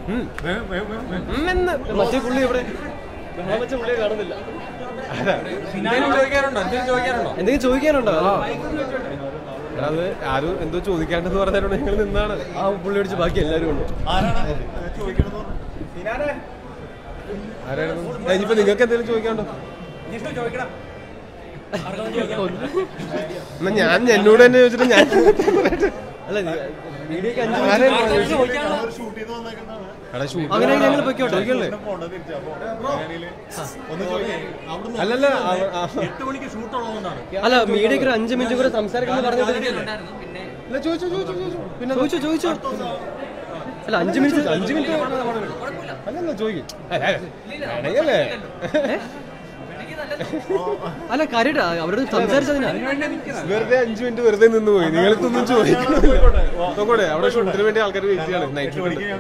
ഉം. വേഗം, വേഗം, വേഗം, വേഗം. ഉം എന്ന് മറ്റേ പുള്ളി എവിടെ ബഹളം വെച്ച പുള്ളിയെ കാണുന്നില്ല എന്തെങ്കിലും ചോദിക്കാനുണ്ടോ എന്തെങ്കിലും ചോദിക്കാനുണ്ടോ എന്തെങ്കിലും ചോദിക്കാനുണ്ടോ എടാ, അത് ആരും എന്തോ ചോദിക്കാണ്ടെന്ന് പറഞ്ഞാലും ഞങ്ങൾ നിന്നാണ് ആ പുള്ളി അടിച്ച് ബാക്കി എല്ലാവരും ഉണ്ട് ആരായിരുന്നു ആ, ഇനിയിപ്പോ നിങ്ങൾക്ക് എന്തെങ്കിലും ചോദിക്കാണ്ടോ എന്നാ ഞാൻ എന്നോട് തന്നെ ചോദിച്ചിട്ട് ഞാൻ അല്ല വീഡിയോക്ക് അഞ്ച് മിനിറ്റ് എടാ ഷൂട്ട് അങ്ങനെ ഞങ്ങൾ പൊയ്ക്കോട്ടെ ചോദിക്കല്ലേ അല്ലല്ല അവ- ആ- എട്ട് മണിക്ക് ഷൂട്ട് ഉള്ളതുകൊണ്ടാണ് അല്ല മീഡിയക്ക് ഒരു അഞ്ച് മിനിറ്റ് കൂടെ സംസാരിക്കണം പറഞ്ഞിട്ട് അല്ല ചോദിച്ചോ ചോദിച്ചോ ചോദിച്ചോ പിന്നെ ചോദിച്ചോ ചോദിച്ചോ അല്ല അഞ്ച് മിനിറ്റ് അഞ്ച് മിനിറ്റ് അല്ലല്ല ചോദിക്കും വേണമെങ്കിലേ അല്ല കാര്യട്ടാ അവരോട് സംസാരിച്ചതിനാ വെറുതെ അഞ്ച് മിനിറ്റ് വെറുതെ നിന്ന് പോയി നിങ്ങൾക്കൊന്നും ചോദിക്കണമില്ല അവിടെ ഷൂട്ടിന് വേണ്ടി ആൾക്കാർ വെയിറ്റ് ചെയ്യാണ് നൈറ്റ്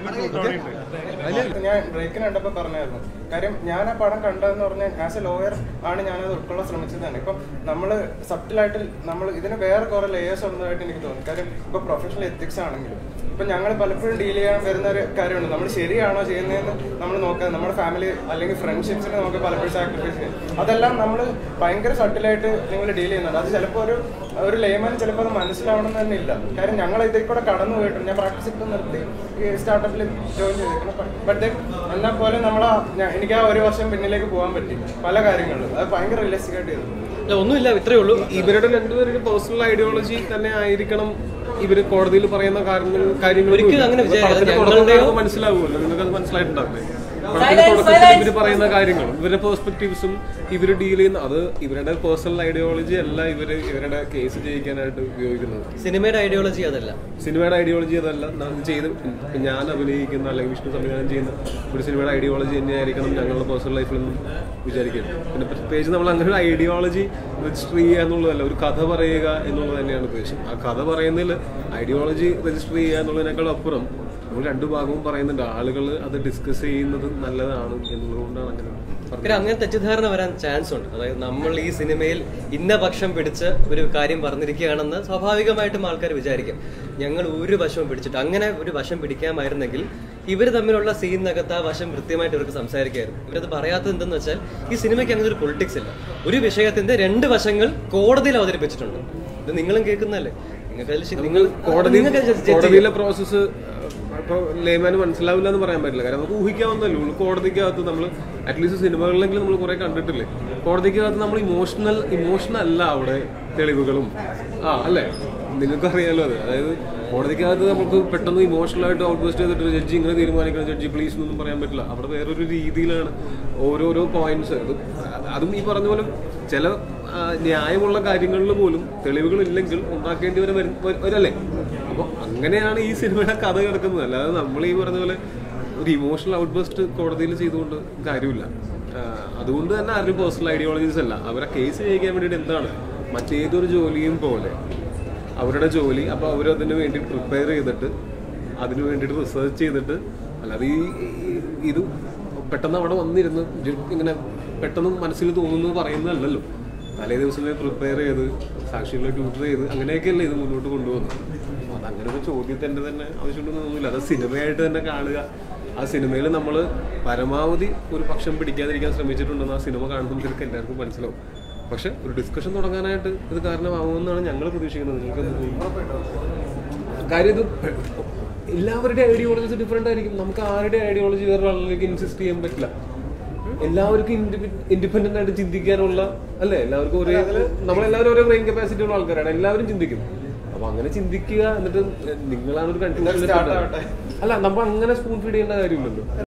ഞാൻ ബ്രേക്കിന് കണ്ടപ്പോ പറഞ്ഞായിരുന്നു കാര്യം ഞാൻ ആ പടം കണ്ടതെന്ന് പറഞ്ഞാൽ ആസ് എ ലോയർ ആണ് ഞാനത് ഉൾക്കൊള്ളാൻ ശ്രമിച്ചത് തന്നെ ഇപ്പം നമ്മൾ സബ്റ്റിലായിട്ട് നമ്മൾ ഇതിന് വേറെ കുറെ ലേയേഴ്സ് ഉള്ളതായിട്ട് എനിക്ക് തോന്നി കാര്യം ഇപ്പൊ പ്രൊഫഷണൽ എത്തിക്സ് ആണെങ്കിലും ഇപ്പൊ ഞങ്ങൾ പലപ്പോഴും ഡീൽ ചെയ്യാൻ വരുന്ന ഒരു കാര്യമുണ്ട് നമ്മൾ ശരിയാണോ ചെയ്യുന്നതെന്ന് നമ്മൾ നോക്കുക നമ്മുടെ ഫാമിലി അല്ലെങ്കിൽ ഫ്രണ്ട്ഷിപ്സിനെ നമുക്ക് പലപ്പോഴും സാക്രിഫൈസ് ചെയ്യും അതെല്ലാം നമ്മൾ ഭയങ്കര സട്ടിലായിട്ട് നിങ്ങൾ ഡീൽ ചെയ്യുന്നുണ്ട് അത് ചിലപ്പോൾ ഒരു ഒരു ലേമൻ ചിലപ്പോൾ അത് മനസ്സിലാവണം തന്നെ ഇല്ല കാര്യം ഞങ്ങൾ ഇതിൽ കൂടെ കടന്നു പോയിട്ടുണ്ട് ഞാൻ പ്രാക്ടീസ് ഇപ്പം നിർത്തി ഈ സ്റ്റാർട്ടപ്പിൽ ജോയിൻ ചെയ്തിരിക്കണം ബട്ട് എന്നാൽ പോലെ നമ്മൾ എനിക്ക് ആ ഒരു വർഷം പിന്നിലേക്ക് പോകാൻ പറ്റി പല കാര്യങ്ങളിലും അത് ഭയങ്കര റിയലിസ്റ്റിക് ആയിട്ട് ചെയ്തു അല്ല ഒന്നുമില്ല ഇത്രേ ഉള്ളൂ ഇവരുടെ രണ്ടുപേരുടെ പേഴ്സണൽ ഐഡിയോളജി തന്നെ ആയിരിക്കണം ഇവര് കോടതിയിൽ പറയുന്ന കാര്യങ്ങൾ കാര്യങ്ങൾ ഒരിക്കലും അങ്ങനെ വിചാരിക്കരുത്. പടത്തിന്റെ ഞങ്ങളുടെയോ- തുടക്കത്തിൽ നിങ്ങൾക്ക് മനസ്സിലാവുമല്ലോ നിങ്ങൾക്ക് അത് മനസ്സിലായിട്ടുണ്ടാവില്ലേ പടത്തിന്റെ തുടക്കത്തിൽ ഇവര് പറയുന്ന കാര്യങ്ങളും ഇവരുടെ പെർസ്പെക്ടീവ്സും ഇവര് ഡീൽ ചെയ്യുന്ന അത് ഇവരുടെ പേഴ്സണൽ ഐഡിയോളജി അല്ല ഇവര് ഇവരുടെ കേസ് ജയിക്കാനായിട്ട് ഉപയോഗിക്കുന്നത് സിനിമയുടെ ഐഡിയോളജി അതല്ല സിനിമയുടെ ഐഡിയോളജി അതല്ല ന- ചെയ്ത് ഇപ്പൊ ഞാൻ അഭിനയിക്കുന്ന അല്ലെങ്കിൽ വിഷ്ണു സംവിധാനം ചെയ്യുന്ന ഒരു സിനിമയുടെ ഐഡിയോളജി തന്നെയായിരിക്കണം ഞങ്ങളുടെ പേഴ്സണൽ ലൈഫിൽ നിന്നും വിചാരിക്കുന്നത് പിന്നെ പ്രത്യേകിച്ച് നമ്മൾ അങ്ങനെ ഒരു ഐഡിയോളജി രജിസ്റ്റർ ചെയ്യുക എന്നുള്ളതല്ല ഒരു കഥ പറയുക എന്നുള്ളത് തന്നെയാണ് ഉദ്ദേശം ആ കഥ പറയുന്നതിൽ ഐഡിയോളജി രജിസ്റ്റർ ചെയ്യുക എന്നുള്ളതിനേക്കാൾ അപ്പുറം നമ്മൾ രണ്ടു ഭാഗവും പറയുന്നുണ്ട് ആളുകൾ അത് ഡിസ്കസ് ചെയ്യുന്നത് നല്ലതാണ് എന്നുള്ളതുകൊണ്ടാണ് അങ്ങനെ പറഞ്ഞത് പിന്നെ അങ്ങനെ തെറ്റിദ്ധാരണ വരാൻ ചാൻസ് ഉണ്ട് അതായത് നമ്മൾ ഈ സിനിമയിൽ ഇന്ന പക്ഷം പിടിച്ച് ഒരു കാര്യം പറഞ്ഞിരിക്കുകയാണെന്ന് സ്വാഭാവികമായിട്ടും ആൾക്കാർ വിചാരിക്കും ഞങ്ങൾ ഒരു വശവും പിടിച്ചിട്ട് അങ്ങനെ ഒരു വശം പിടിക്കാമായിരുന്നെങ്കിൽ ഇവർ തമ്മിലുള്ള സീനിനകത്ത് ആ വശം കൃത്യമായിട്ട് ഇവർക്ക് സംസാരിക്കായിരുന്നു ഇവരത് പറയാത്തത് എന്തെന്ന് വെച്ചാൽ ഈ സിനിമയ്ക്ക് അങ്ങനെ ഒരു പൊളിറ്റിക്സ് ഇല്ല ഒരു വിഷയത്തിന്റെ രണ്ട് വശങ്ങൾ കോടതിയിൽ അവതരിപ്പിച്ചിട്ടുണ്ട് ഇത് നിങ്ങളും കേൾക്കുന്നതല്ലേ നിങ്ങൾക്ക് അതിൽ ശരി- നിങ്ങൾ കോടതി നിങ്ങൾക്ക് അത് judge ചെയ്യാം. കോടതിയിലെ പ്രോസസ്സ് ഇപ്പൊ ലേമാന് മനസ്സിലാവില്ല എന്ന് പറയാൻ പറ്റില്ല കാരണം നമുക്ക് ഊഹിക്കാവുന്നല്ലേ ഉള്ളൂ കോടതിക്കകത്ത് നമ്മൾ അറ്റ്ലീസ്റ്റ് സിനിമകളിലെങ്കിലും നമ്മൾ കുറെ കണ്ടിട്ടില്ലേ കോടതിക്കകത്ത് നമ്മൾ ഇമോഷണൽ ഇമോഷണൽ അല്ല അവിടെ തെളിവുകളും ആ അല്ലേ നിങ്ങൾക്കറിയാലോ അത് അതായത് കോടതിക്കകത്ത് നമുക്ക് പെട്ടെന്ന് ഇമോഷണൽ ആയിട്ട് ഔട്ട് ബസ്റ്റ് ചെയ്തിട്ട് ജഡ്ജി ഇങ്ങനെ തീരുമാനിക്കണം ജഡ്ജി പ്ലീസ് എന്നൊന്നും പറയാൻ പറ്റില്ല അവിടെ വേറൊരു രീതിയിലാണ് ഓരോരോ പോയിന്റ്സ് അതും ഈ പറഞ്ഞ പോലെ ചില ആ, ന്യായമുള്ള കാര്യങ്ങളിൽ പോലും തെളിവുകൾ ഇല്ലെങ്കിൽ ഉണ്ടാക്കേണ്ടി വരെ വരും വരല്ലേ അപ്പൊ അങ്ങനെയാണ് ഈ സിനിമയുടെ കഥ കിടക്കുന്നത് അല്ലാതെ നമ്മൾ ഈ പറഞ്ഞ പോലെ ഒരു ഇമോഷണൽ ഔട്ട് ബസ്റ്റ് കോടതിയിൽ ചെയ്തുകൊണ്ട് കാര്യമില്ല ആ, അതുകൊണ്ട് തന്നെ ആരും പേഴ്സണൽ ഐഡിയോളജീസ് അല്ല അവരെ കേസ് ചെയ്യിക്കാൻ വേണ്ടിയിട്ട് എന്താണ് മറ്റേതൊരു ജോലിയും പോലെ അവരുടെ ജോലി അപ്പോൾ അവരതിന് വേണ്ടി പ്രിപ്പയർ ചെയ്തിട്ട് അതിന് വേണ്ടിയിട്ട് റിസർച്ച് ചെയ്തിട്ട് അല്ലാതെ ഈ ഈ- ഇത് പെട്ടെന്ന് അവിടെ വന്നിരുന്ന് ജു- ഇങ്ങനെ പെട്ടെന്ന് മനസ്സിൽ തോന്നുന്നത് പറയുന്നതല്ലല്ലോ തലേ ദിവസം പ്രിപ്പയർ ചെയ്ത് സാക്ഷികളെ ട്യൂട്ടർ ചെയ്ത് അങ്ങനെയൊക്കെയല്ലേ ഇത് മുന്നോട്ട് കൊണ്ടുപോകുന്നത് അപ്പോൾ അതങ്ങനെ ഒരു ചോദ്യത്തിൻ്റെ തന്നെ ആവശ്യമുണ്ടെന്ന് തോന്നുന്നില്ല അത് സിനിമയായിട്ട് തന്നെ കാണുക ആ സിനിമയിൽ നമ്മൾ പരമാവധി ഒരു പക്ഷം പിടിക്കാതിരിക്കാൻ ശ്രമിച്ചിട്ടുണ്ടെന്ന് ആ സിനിമ കാണുമ്പോൾ നിങ്ങൾക്ക് എല്ലാവർക്കും മനസ്സിലാവും പക്ഷെ ഒരു ഡിസ്കഷൻ തുടങ്ങാനായിട്ട് ഇത് കാരണമാവുമെന്നാണ് ഞങ്ങൾ പ്രതീക്ഷിക്കുന്നത് നിങ്ങൾക്ക് എന്ത് തോന്നുന്നു കാര്യം ഇത് എല്ലാവരുടെ ഐഡിയോളജീസ് ഡിഫറെന്റ് ആയിരിക്കും നമുക്ക് ആരുടെ ഐഡിയോളജി വേറെ ആളിലേക്ക് ഇൻസിസ്റ്റ് ചെയ്യാൻ പറ്റില്ല എല്ലാവർക്കും ഇൻഡിപെൻഡന്റ് ആയിട്ട് ചിന്തിക്കാനുള്ള അല്ലേ എല്ലാവർക്കും ഒരേ നമ്മളെല്ലാവരും ഒരേ ബ്രെയിൻ കപ്പാസിറ്റി ഉള്ള ആൾക്കാരാണ് എല്ലാവരും ചിന്തിക്കും അപ്പൊ അങ്ങനെ ചിന്തിക്കുക എന്നിട്ട് നിങ്ങളാണ് ഒരു കൺഫ്യൂഷൻ അല്ല നമ്മൾ അങ്ങനെ സ്പൂൺ ഫീഡ് ചെയ്യേണ്ട കാര്യമില്ലല്ലോ